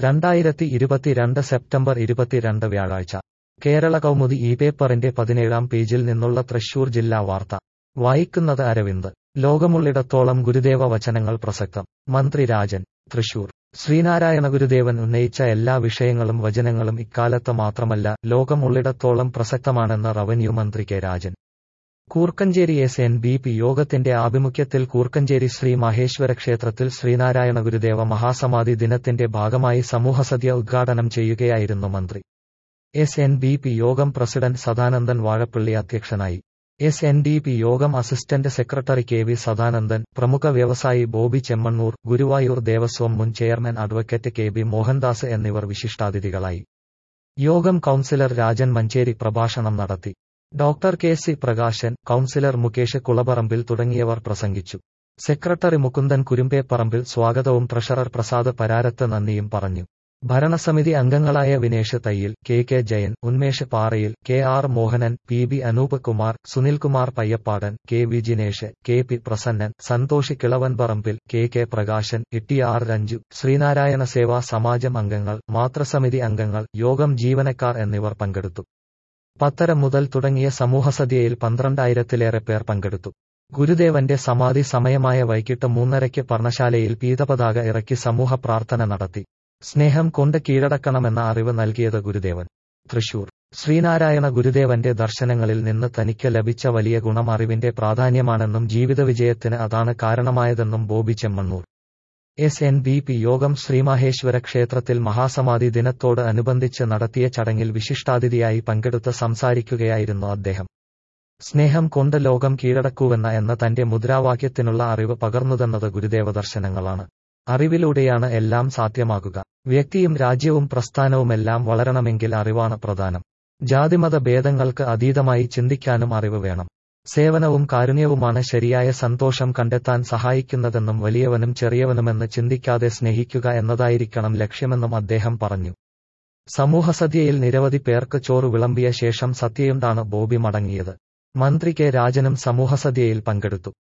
രണ്ടായിരത്തി ഇരുപത്തിരണ്ട് സെപ്റ്റംബർ ഇരുപത്തിരണ്ട് വ്യാഴാഴ്ച കേരള കൗമുദി ഈ പേപ്പറിന്റെ പതിനേഴാം പേജിൽ നിന്നുള്ള തൃശൂർ ജില്ലാ വാർത്ത വായിക്കുന്നത് അരവിന്ദ് ലോകമുള്ളിടത്തോളം ഗുരുദേവ വചനങ്ങൾ പ്രസക്തം മന്ത്രി രാജൻ തൃശൂർ ശ്രീനാരായണ ഗുരുദേവൻ ഉന്നയിച്ച എല്ലാ വിഷയങ്ങളും വചനങ്ങളും ഇക്കാലത്ത് മാത്രമല്ല ലോകമുള്ളിടത്തോളം പ്രസക്തമാണെന്ന് റവന്യൂ മന്ത്രി K Rajan Koorkenchery S N B P യോഗത്തിന്റെ ആഭിമുഖ്യത്തിൽ കൂർക്കഞ്ചേരി ശ്രീ മഹേശ്വര ക്ഷേത്രത്തിൽ ശ്രീനാരായണ ഗുരുദേവ മഹാസമാധി ദിനത്തിന്റെ ഭാഗമായി സമൂഹസദ്യ ഉദ്ഘാടനം ചെയ്യുകയായിരുന്നു മന്ത്രി എസ് എൻ ബി പി യോഗം പ്രസിഡന്റ് സദാനന്ദൻ വാഴപ്പള്ളി അധ്യക്ഷനായി എസ് എൻ ഡി പി യോഗം assistant secretary K V Sadanandan പ്രമുഖ വ്യവസായി ബോബി ചെമ്മണ്ണൂർ ഗുരുവായൂർ ദേവസ്വം മുൻ chairman advocate K B Mohandas എന്നിവർ വിശിഷ്ടാതിഥികളായി യോഗം കൌൺസിലർ രാജൻ മഞ്ചേരി പ്രഭാഷണം നടത്തി doctor K C Prakashan councillor Mukesh Kulaparambil തുടങ്ങിയവർ പ്രസംഗിച്ചു സെക്രട്ടറി മുകുന്ദൻ കുരുമ്പേപ്പറമ്പിൽ സ്വാഗതവും ട്രഷറർ പ്രസാദ് പരാരത്ത് നന്ദിയും പറഞ്ഞു ഭരണസമിതി അംഗങ്ങളായ Vinesh Thayyil K K Jayan Unmesh Parayil K R Mohanan P B Anoop Kumar Sunilkumar Payyappadan K V Jinesh K P Prasannan Santhosh Kilavanparambil K K Prakashan Itty R Ranju Sreenarayana Seva Samajam അംഗങ്ങൾ മാതൃസമിതി അംഗങ്ങൾ യോഗം ജീവനക്കാർ എന്നിവർ പങ്കെടുത്തു പത്തര മുതൽ തുടങ്ങിയ സമൂഹസദ്യയിൽ പന്ത്രണ്ടായിരത്തിലേറെ പേർ പങ്കെടുത്തു ഗുരുദേവന്റെ സമാധി സമയമായ വൈകിട്ട് മൂന്നരയ്ക്ക് പർണശാലയിൽ പീതപതാക ഇറക്കി സമൂഹ പ്രാർത്ഥന നടത്തി സ്നേഹം കൊണ്ട് കീഴടക്കണമെന്ന അറിവ് നൽകിയത് ഗുരുദേവൻ തൃശൂർ ശ്രീനാരായണ ഗുരുദേവന്റെ ദർശനങ്ങളിൽ നിന്ന് തനിക്ക് ലഭിച്ച വലിയ ഗുണം അറിവിന്റെ പ്രാധാന്യമാണെന്നും ജീവിത വിജയത്തിന് അതാണ് കാരണമായതെന്നും Bobby Chemmanur S N B P യോഗം ശ്രീമഹേശ്വര ക്ഷേത്രത്തിൽ മഹാസമാധി ദിനത്തോട് അനുബന്ധിച്ച് നടത്തിയ ചടങ്ങിൽ വിശിഷ്ടാതിഥിയായി പങ്കെടുത്ത് സംസാരിക്കുകയായിരുന്നു അദ്ദേഹം സ്നേഹം കൊണ്ട് ലോകം കീഴടക്കൂവെന്ന എന്ന തന്റെ മുദ്രാവാക്യത്തിനുള്ള അറിവ് പകർന്നുതന്നത് ഗുരുദേവ ദർശനങ്ങളാണ് അറിവിലൂടെയാണ് എല്ലാം സാധ്യമാകുക വ്യക്തിയും രാജ്യവും പ്രസ്ഥാനവുമെല്ലാം വളരണമെങ്കിൽ അറിവാണ് പ്രധാനം ജാതിമത ഭേദങ്ങൾക്ക് അതീതമായി ചിന്തിക്കാനും അറിവ് വേണം സേവനവും കാരുണ്യവുമാണ് ശരിയായ സന്തോഷം കണ്ടെത്താൻ സഹായിക്കുന്നതെന്നും വലിയവനും ചെറിയവനുമെന്ന് ചിന്തിക്കാതെ സ്നേഹിക്കുക എന്നതായിരിക്കണം ലക്ഷ്യമെന്നും അദ്ദേഹം പറഞ്ഞു സമൂഹസദ്യയിൽ നിരവധി പേർക്ക് ചോറ് വിളമ്പിയ ശേഷം സത്യയുണ്ടാണ് ബോബി മടങ്ങിയത് മന്ത്രി കെ രാജനും സമൂഹസദ്യയിൽ പങ്കെടുത്തു